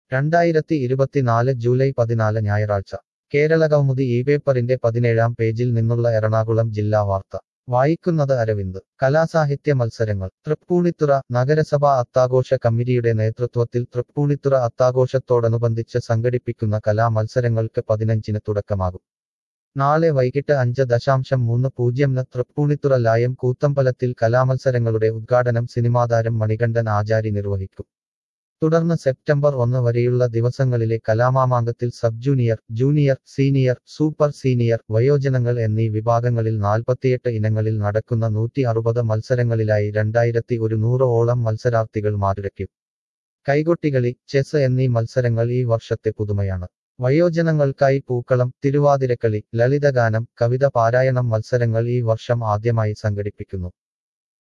രണ്ടായിരത്തി ഇരുപത്തിനാല് ജൂലൈ പതിനാല് ഞായറാഴ്ച കേരള കൗമുദി ഈ പേപ്പറിന്റെ പതിനേഴാം പേജിൽ നിന്നുള്ള എറണാകുളം ജില്ലാ വാർത്ത വായിക്കുന്നത് അരവിന്ദ് കലാസാഹിത്യ മത്സരങ്ങൾ തൃപ്പൂണിത്തുറ നഗരസഭാ അത്താഘോഷ കമ്മിറ്റിയുടെ നേതൃത്വത്തിൽ തൃപ്പൂണിത്തുറ അത്താഘോഷത്തോടനുബന്ധിച്ച് സംഘടിപ്പിക്കുന്ന കലാമത്സരങ്ങൾക്ക് പതിനഞ്ചിന് തുടക്കമാകും നാളെ വൈകിട്ട് അഞ്ച് ദശാംശം മൂന്ന് പൂജ്യംന് തൃപ്പൂണിത്തുറ ലായം കൂത്തമ്പലത്തിൽ കലാമത്സരങ്ങളുടെ ഉദ്ഘാടനം സിനിമാതാരം മണികണ്ഠൻ ആചാരി നിർവഹിക്കും തുടർന്ന് സെപ്റ്റംബർ ഒന്ന് വരെയുള്ള ദിവസങ്ങളിലെ കലാമാമാങ്കത്തിൽ sub junior junior senior super senior വയോജനങ്ങൾ എന്നീ വിഭാഗങ്ങളിൽ നാൽപ്പത്തിയെട്ട് ഇനങ്ങളിൽ നടക്കുന്ന നൂറ്റി അറുപത് മത്സരങ്ങളിലായി രണ്ടായിരത്തി ഒരുന്നൂറോളം മത്സരാർത്ഥികൾ മാറ്റുരയ്ക്കും കൈകൊട്ടികളി ചെസ് എന്നീ മത്സരങ്ങൾ ഈ വർഷത്തെ പുതുമയാണ് വയോജനങ്ങൾക്കായി പൂക്കളം തിരുവാതിരക്കളി ലളിതഗാനം കവിത പാരായണം മത്സരങ്ങൾ ഈ വർഷം ആദ്യമായി സംഘടിപ്പിക്കുന്നു